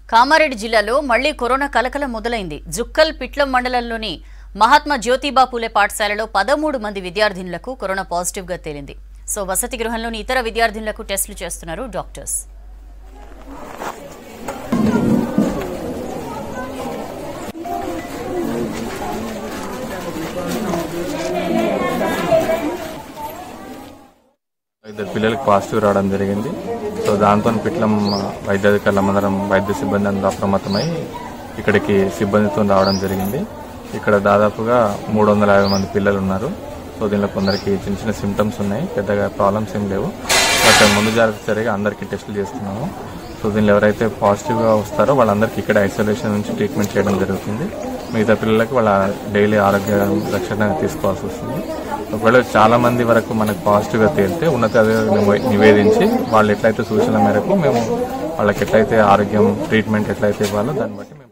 కామారెడ్డి జిల్లాలో మళ్లీ కరోనా కలకలం మొదలైంది జుక్కల్ పిట్లం మండలంలోని మహాత్మా జ్యోతిబా పూలే పాఠశాలలో పదమూడు మంది విద్యార్థినులకు కరోనా పాజిటివ్ గా తేలింది సో వసతి గృహంలోని ఇతర విద్యార్థినులకు టెస్టులు చేస్తున్నారు డాక్టర్స్ ఇద్దరు పిల్లలకు పాజిటివ్ రావడం జరిగింది సో దాంతో పిట్లం వైద్యాధికారులు అందరం వైద్య సిబ్బంది అందరూ అప్రమత్తమై ఇక్కడికి సిబ్బందితో రావడం జరిగింది ఇక్కడ దాదాపుగా మూడు వందల యాభై మంది పిల్లలు ఉన్నారు సో దీనిలో కొందరికి చిన్న చిన్న సిమ్టమ్స్ ఉన్నాయి పెద్దగా ప్రాబ్లమ్స్ ఏం లేవు బట్ ముందు జాగ్రత్త చర్యగా అందరికీ టెస్టులు చేస్తున్నాము సో దీనిలో ఎవరైతే పాజిటివ్గా వస్తారో వాళ్ళందరికీ ఇక్కడ ఐసోలేషన్ నుంచి ట్రీట్మెంట్ చేయడం జరుగుతుంది మిగతా పిల్లలకు వాళ్ళ డైలీ ఆరోగ్య రక్షణ తీసుకోవాల్సి వస్తుంది ఒకవేళ చాలా మంది వరకు మనకు పాజిటివ్గా తేలితే ఉన్నతాధికారులు నివేదించి వాళ్ళు ఎట్లయితే సూచనల మేరకు మేము వాళ్ళకి ఎట్లయితే ఆరోగ్యం ట్రీట్మెంట్ ఎట్లయితే ఇవ్వాలో దాన్ని బట్టి మేము